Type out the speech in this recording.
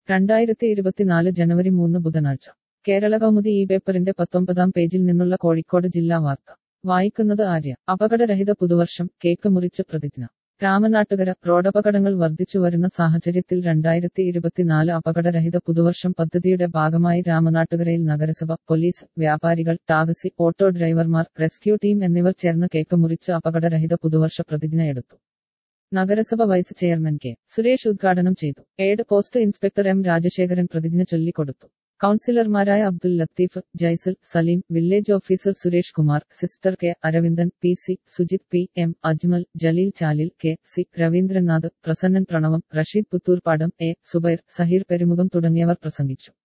രണ്ടായിരത്തി ഇരുപത്തിനാല് ജനുവരി മൂന്ന് ബുധനാഴ്ച കേരള കൗമുദി ഈ പേപ്പറിന്റെ പത്തൊമ്പതാം പേജിൽ നിന്നുള്ള കോഴിക്കോട് ജില്ലാ വാർത്ത വായിക്കുന്നത് ആര്യ അപകടരഹിത പുതുവർഷം കേക്ക് മുറിച്ച് പ്രതിജ്ഞ രാമനാട്ടുകര റോഡപകടങ്ങൾ വർദ്ധിച്ചു വരുന്ന സാഹചര്യത്തിൽ രണ്ടായിരത്തി ഇരുപത്തിനാല് അപകടരഹിത പുതുവർഷം പദ്ധതിയുടെ ഭാഗമായി രാമനാട്ടുകരയിൽ നഗരസഭ പോലീസ് വ്യാപാരികൾ ടാക്സി ഓട്ടോ ഡ്രൈവർമാർ റെസ്ക്യൂ ടീം എന്നിവർ ചേർന്ന് കേക്ക് മുറിച്ച് അപകടരഹിത പുതുവർഷ പ്രതിജ്ഞ എടുത്തു നഗരസഭ വൈസ് ചെയർമാൻ കെ സുരേഷ് ഉദ്ഘാടനം ചെയ്തു aid post inspector M Rajasekharan പ്രതിജ്ഞ ചൊല്ലിക്കൊടുത്തു കൗൺസിലർമാരായ Abdul Latheef Jaisal Saleem village officer Suresh Kumar sister K Aravindan P C Sujith P M Ajmal Jaleel Chalil K C Ravindranath Prasannan Pranavam Rasheed Puthurpadam A Zubair Saheer Perumukham തുടങ്ങിയവർ പ്രസംഗിച്ചു